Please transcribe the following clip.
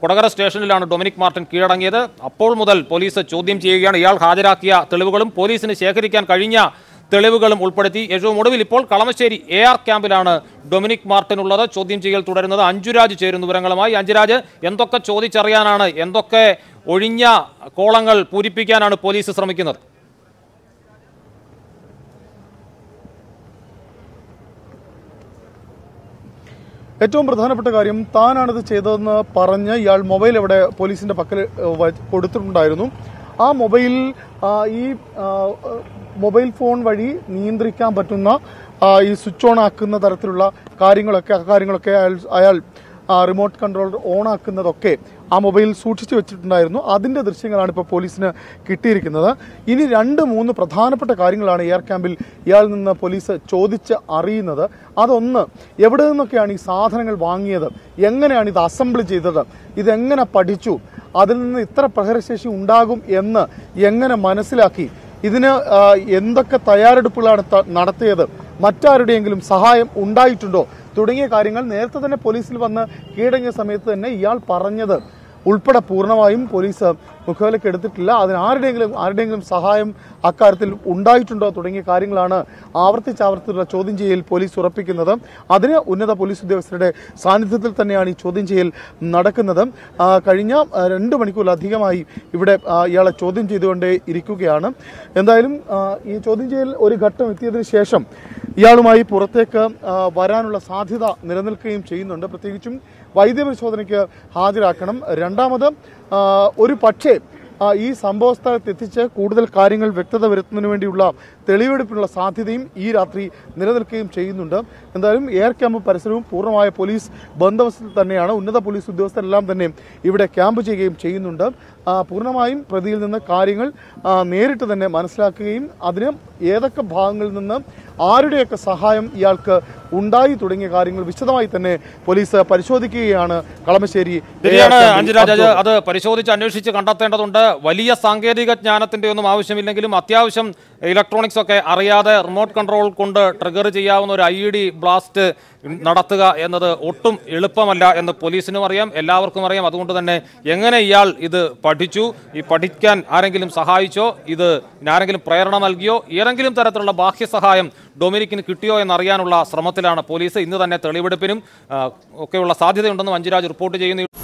കൊടകര സ്റ്റേഷനിലാണ് Dominic Martin കീഴടങ്ങിയത് അപ്പോൾ മുതൽ പോലീസ് ചോദ്യം ചെയ്യുകയാണ് ഇയാൾ ഹാജരാക്കിയ തെളിവുകളും പോലീസിന് ശേഖരിക്കാൻ കഴിഞ്ഞ തെളിവുകളും ഉൾപ്പെടുത്തി ഏറ്റവും ഒടുവിൽ ഇപ്പോൾ കളമശ്ശേരി എ ആർ ക്യാമ്പിലാണ് ഡൊമിനിക് മാർട്ടിൻ ഉള്ളത് ചോദ്യം ചെയ്യൽ തുടരുന്നത് അഞ്ജുരാജ് ചേരുന്ന വിവരങ്ങളുമായി അഞ്ജുരാജ് എന്തൊക്കെ ചോദിച്ചറിയാനാണ് എന്തൊക്കെ ഒഴിഞ്ഞ കോളങ്ങൾ പൂരിപ്പിക്കാനാണ് പോലീസ് ശ്രമിക്കുന്നത് ഏറ്റവും പ്രധാനപ്പെട്ട കാര്യം താനാണിത് ചെയ്തതെന്ന് പറഞ്ഞ് ഇയാൾ മൊബൈൽ ഇവിടെ പോലീസിന്റെ പക്കൽ ഏഹ്, വ- കൊടുത്തിട്ടുണ്ടായിരുന്നു ആ മൊബൈൽ ആ, ഈ ആ, മൊബൈൽ ഫോൺ വഴി നിയന്ത്രിക്കാൻ പറ്റുന്ന ആ, ഈ സ്വിച്ച് ഓൺ ആക്കുന്ന തരത്തിലുള്ള കാര്യങ്ങളൊക്കെ ആ കാര്യങ്ങളൊക്കെ അയാൾ അയാൾ ആ, റിമോട്ട് കൺട്രോൾ ഓൺ ആക്കുന്നതൊക്കെ ആ മൊബൈൽ സൂക്ഷിച്ചു വെച്ചിട്ടുണ്ടായിരുന്നു അതിന്റെ ദൃശ്യങ്ങളാണ് ഇപ്പോൾ പോലീസിന് കിട്ടിയിരിക്കുന്നത് ഇനി രണ്ട് മൂന്ന് പ്രധാനപ്പെട്ട കാര്യങ്ങളാണ് എയർ ക്യാമ്പിൽ ഇയാളിൽ നിന്ന് പോലീസ് ചോദിച്ച് അറിയുന്നത് അതൊന്ന് എവിടെ നിന്നൊക്കെയാണ് ഈ സാധനങ്ങൾ വാങ്ങിയത് എങ്ങനെയാണ് ഇത് അസംബിൾ ചെയ്തത് ഇതെങ്ങനെ പഠിച്ചു അതിൽ നിന്ന് ഇത്ര പ്രഹരശേഷി ഉണ്ടാകും എന്ന് എങ്ങനെ മനസ്സിലാക്കി ഇതിന് ആ, എന്തൊക്കെ തയ്യാറെടുപ്പുകളാണ് ത- നടത്തിയത് മറ്റാരുടെയെങ്കിലും സഹായം ഉണ്ടായിട്ടുണ്ടോ തുടങ്ങിയ കാര്യങ്ങൾ നേരത്തെ തന്നെ പോലീസിൽ വന്ന് കീഴടങ്ങിയ സമയത്ത് തന്നെ ഇയാൾ പറഞ്ഞത് ഉൾപ്പെടെ പൂർണ്ണമായും പോലീസ് മുഖവിലക്ക് എടുത്തിട്ടില്ല അതിന് ആരുടെയെങ്കിലും ആരുടെയെങ്കിലും സഹായം അക്കാര്യത്തിൽ ഉണ്ടായിട്ടുണ്ടോ തുടങ്ങിയ കാര്യങ്ങളാണ് ആവർത്തിച്ച് ആവർത്തിച്ചുള്ള ചോദ്യം ചെയ്യൽ പോലീസ് ഉറപ്പിക്കുന്നത് അതിന് ഉന്നത പോലീസ് ഉദ്യോഗസ്ഥരുടെ സാന്നിധ്യത്തിൽ തന്നെയാണ് ഈ ചോദ്യം ചെയ്യൽ നടക്കുന്നത് ആ, കഴിഞ്ഞ ആ, രണ്ട് മണിക്കൂറിലധികമായി ഇവിടെ ആ, ഇയാളെ ചോദ്യം ചെയ്തുകൊണ്ടേ ഇരിക്കുകയാണ് എന്തായാലും ആ, ഈ ചോദ്യം ചെയ്യൽ ഒരു ഘട്ടം എത്തിയതിനു ശേഷം ഇയാളുമായി പുറത്തേക്ക് ആ, വരാനുള്ള സാധ്യത നിലനിൽക്കുകയും ചെയ്യുന്നുണ്ട് പ്രത്യേകിച്ചും വൈദ്യപരിശോധനയ്ക്ക് ഹാജരാക്കണം രണ്ടാമത് ആ, ഒരു പക്ഷേ ആ, ഈ സംഭവ സ്ഥലത്ത് എത്തിച്ച് കൂടുതൽ കാര്യങ്ങൾ വ്യക്തത വരുത്തുന്നതിന് വേണ്ടിയുള്ള തെളിവെടുപ്പിനുള്ള സാധ്യതയും ഈ രാത്രി നിലനിൽക്കുകയും ചെയ്യുന്നുണ്ട് എന്തായാലും എയർ ക്യാമ്പ് പരിസരവും പൂർണ്ണമായ പോലീസ് ബന്ദോബസ്തിൽ തന്നെയാണ് ഉന്നത പോലീസ് ഉദ്യോഗസ്ഥരെല്ലാം തന്നെ ഇവിടെ ക്യാമ്പ് ചെയ്യുകയും ചെയ്യുന്നുണ്ട് ആ, പൂർണ്ണമായും പ്രതിയിൽ നിന്ന് കാര്യങ്ങൾ ആ, നേരിട്ട് തന്നെ മനസ്സിലാക്കുകയും അതിന് ഏതൊക്കെ ഭാഗങ്ങളിൽ നിന്ന് ആരുടെയൊക്കെ സഹായം ഇയാൾക്ക് ഉണ്ടായി തുടങ്ങിയ കാര്യങ്ങൾ വിശദമായി തന്നെ പോലീസ് പരിശോധിക്കുകയാണ് കളമശ്ശേരി ശരിയാണ് എയർ ക്യാമ്പിൽ അഞ്ജുരാജ് അത് അബ്ദുൾ. അത് പരിശോധിച്ച് അന്വേഷിച്ച് കണ്ടെത്തേണ്ടതുണ്ട് വലിയ സാങ്കേതിക ജ്ഞാനത്തിന്റെ ഒന്നും ആവശ്യമില്ലെങ്കിലും അത്യാവശ്യം ഇലക്ട്രോണിക്സ് ഒക്കെ അറിയാതെ റിമോട്ട് കൺട്രോൾ കൊണ്ട് ട്രിഗർ ചെയ്യാവുന്ന ഒരു ഐ ഡി ബ്ലാസ്റ്റ് നടത്തുക എന്നത് ഒട്ടും എളുപ്പമല്ല എന്ന് പോലീസിനും അറിയാം എല്ലാവർക്കും അറിയാം അതുകൊണ്ട് തന്നെ എങ്ങനെ ഇയാൾ ഇത് പഠിച്ചു ഈ പഠിക്കാൻ ആരെങ്കിലും സഹായിച്ചോ ഇത് ആരെങ്കിലും പ്രേരണ നൽകിയോ ഏതെങ്കിലും തരത്തിലുള്ള ബാഹ്യ സഹായം ഡൊമിനിക്കിന് കിട്ടിയോ എന്നറിയാനുള്ള ശ്രമത്തിലാണ് പോലീസ് ഇന്ന് തന്നെ തെളിവെടുപ്പിനും ആ, ഒക്കെയുള്ള സാധ്യതയുണ്ടെന്ന് മഞ്ജുരാജ് റിപ്പോർട്ട് ചെയ്യുന്നു